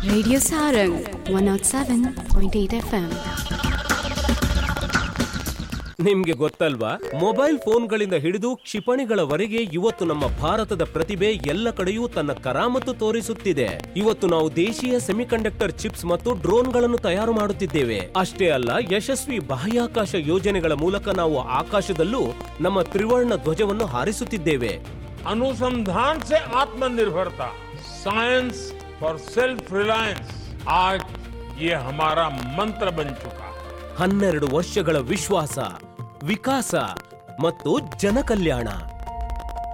Radio Sarang 107.8 FM. ನಿಮ್ಗೆ ಗೊತ್ತಲ್ವಾ mobile ಫೋನ್ಗಳಿಂದ ಹಿಡಿದು ಕ್ಷಿಪಣಿಗಳವರೆಗೆ ಇವತ್ತು ನಮ್ಮ ಭಾರತದ ಪ್ರತಿಭೆ ಎಲ್ಲ ಕಡೆಯೂ ತನ್ನ ಕರಾಮತ್ತು ತೋರಿಸುತ್ತಿದೆ ಇವತ್ತು ನಾವು ದೇಶೀಯ ಸೆಮಿಕಂಡಕ್ಟರ್ ಚಿಪ್ಸ್ ಮತ್ತು ಡ್ರೋನ್ಗಳನ್ನು ತಯಾರು ಮಾಡುತ್ತಿದ್ದೇವೆ ಅಷ್ಟೇ ಅಲ್ಲ ಯಶಸ್ವಿ ಬಾಹ್ಯಾಕಾಶ ಯೋಜನೆಗಳ ಮೂಲಕ ನಾವು ಆಕಾಶದಲ್ಲೂ ನಮ್ಮ ತ್ರಿವರ್ಣ ಧ್ವಜವನ್ನು ಹಾರಿಸುತ್ತಿದ್ದೇವೆ अनुसंधान से आत्मनिर्भरता साइंस फॉर सेल्फ रिलायंस आज ये हमारा मंत्र बन चुका है ಹನ್ನೆರಡು ವರ್ಷಗಳ ವಿಶ್ವಾಸ ವಿಕಾಸ ಮತ್ತು ಜನಕಲ್ಯಾಣ